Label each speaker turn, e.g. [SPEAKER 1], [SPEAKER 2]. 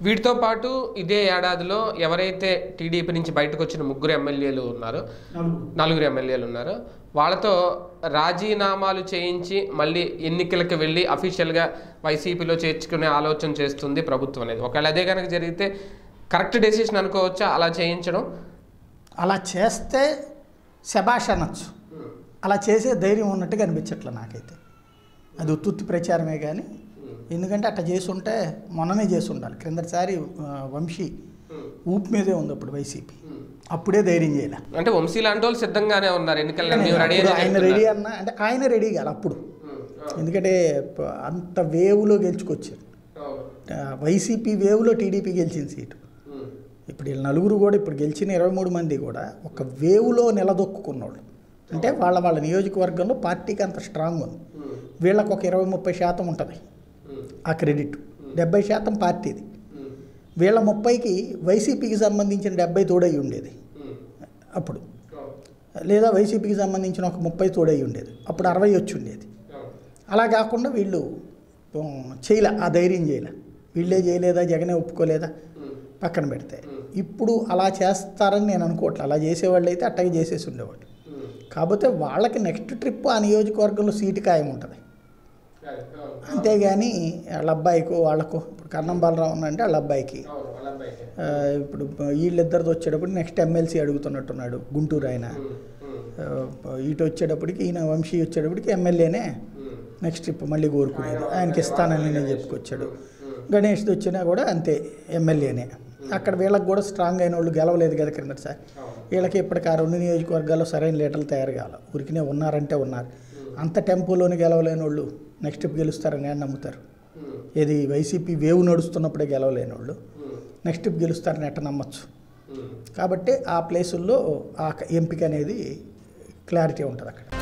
[SPEAKER 1] వీటితో పాటు ఇదే ఏడాదిలో ఎవరైతే టీడీపీ నుంచి బయటకు వచ్చిన ముగ్గురు ఎమ్మెల్యేలు ఉన్నారో నలుగురు ఎమ్మెల్యేలు ఉన్నారు వాళ్ళతో రాజీనామాలు చేయించి మళ్ళీ ఎన్నికలకు వెళ్ళి అఫీషియల్గా వైసీపీలో చేర్చుకునే ఆలోచన చేస్తుంది ప్రభుత్వం అనేది ఒకవేళ అదే కనుక జరిగితే కరెక్ట్ డెసిషన్ అనుకోవచ్చా అలా చేయించడం
[SPEAKER 2] అలా చేస్తే శబాష్ అనొచ్చు అలా చేసే ధైర్యం ఉన్నట్టుగా అనిపించట్లే నాకైతే అది ఉత్తుత్తి ప్రచారమే కానీ ఎందుకంటే అట్లా చేసి ఉంటే మొన్ననే చేసి ఉండాలి క్రిందటిసారి ఆ, వంశీ ఊపు మీదే ఉంది అప్పుడు వైసీపీ అప్పుడే ధైర్యం చేయలే
[SPEAKER 1] అంటే వంశీ లాంటి వాళ్ళు సిద్ధంగా ఉన్నారు ఎన్నికల్లో మేము రెడీ
[SPEAKER 2] అప్పుడు ఆయన రెడీ అన్న అంటే ఆయన రెడీ కాదు అప్పుడు ఎందుకంటే ప- అంత వేవ్లో గెలుచుకొచ్చారు ఆ, వైసీపీ వేవ్లో టీడీపీ గెలిచిన సీటు ఇప్పుడు వీళ్ళ నలుగురు కూడా ఇప్పుడు గెలిచిన ఇరవై మూడు మంది కూడా ఒక వేవ్లో నిలదొక్కున్నోళ్ళు అంటే వాళ్ళ వాళ్ళ నియోజకవర్గంలో పార్టీకి అంత స్ట్రాంగ్ ఉంది వీళ్ళకి ఒక ఇరవై ముప్పై శాతం ఉంటుంది ఆ క్రెడిట్ డెబ్బై శాతం పార్టీది వీళ్ళ ముప్పైకి వైసీపీకి సంబంధించిన డెబ్బై తోడై ఉండేది అప్పుడు లేదా వైసీపీకి సంబంధించిన ఒక ముప్పై తోడై ఉండేది అప్పుడు అరవై వచ్చి ఉండేది అలా కాకుండా వీళ్ళు ఉమ్, చేయలే ఆ ధైర్యం చేయలే వీళ్ళే చేయలేదా జగనే ఒప్పుకోలేదా పక్కన పెడితే ఇప్పుడు అలా చేస్తారని నేను అనుకోవట్లే అలా చేసేవాళ్ళు అయితే అట్టగే చేసేసి ఉండేవాళ్ళు కాకపోతే వాళ్ళకి నెక్స్ట్ ట్రిప్ ఆ నియోజకవర్గంలో సీటు ఖాయం ఉంటుంది అంతేగాని వాళ్ళ అబ్బాయికో వాళ్ళకో ఇప్పుడు కన్నం బాలరావు అంటే వాళ్ళ అబ్బాయికి ఆ, ఇప్పుడు వీళ్ళిద్దరిది వచ్చేటప్పుడు నెక్స్ట్ ఎమ్మెల్సీ అడుగుతున్నట్టున్నాడు గుంటూరు ఆయన ఆ, ఇటు వచ్చేటప్పటికి ఈయన వంశీ వచ్చేటప్పటికి ఎమ్మెల్యేనే నెక్స్ట్ ట్రిప్ మళ్ళీ కోరుకునేది ఆయనకి ఇస్తానని నేను చెప్పుకొచ్చాడు గణేష్ది వచ్చినా కూడా అంతే ఎమ్మెల్యేనే అక్కడ వీళ్ళకి కూడా స్ట్రాంగ్ అయిన వాళ్ళు గెలవలేదు కదా క్రిందటిసారి వీళ్ళకి ఇప్పటికి ఆ రెండు నియోజకవర్గాల్లో సరైన లీటర్లు తయారు కావాలి ఊరికినే ఉన్నారంటే ఉన్నారు అంత టెంపోలోని గెలవలేని వాళ్ళు నెక్స్ట్ ట్రిప్ గెలుస్తారని నేను నమ్ముతారు ఏది వైసీపీ వేవ్ నడుస్తున్నప్పుడే గెలవలేని వాళ్ళు నెక్స్ట్ ట్రిప్ గెలుస్తారని ఎట్ట నమ్మచ్చు కాబట్టి ఆ ప్లేసుల్లో ఆ ఎంపిక అనేది క్లారిటీ ఉంటుంది అక్కడ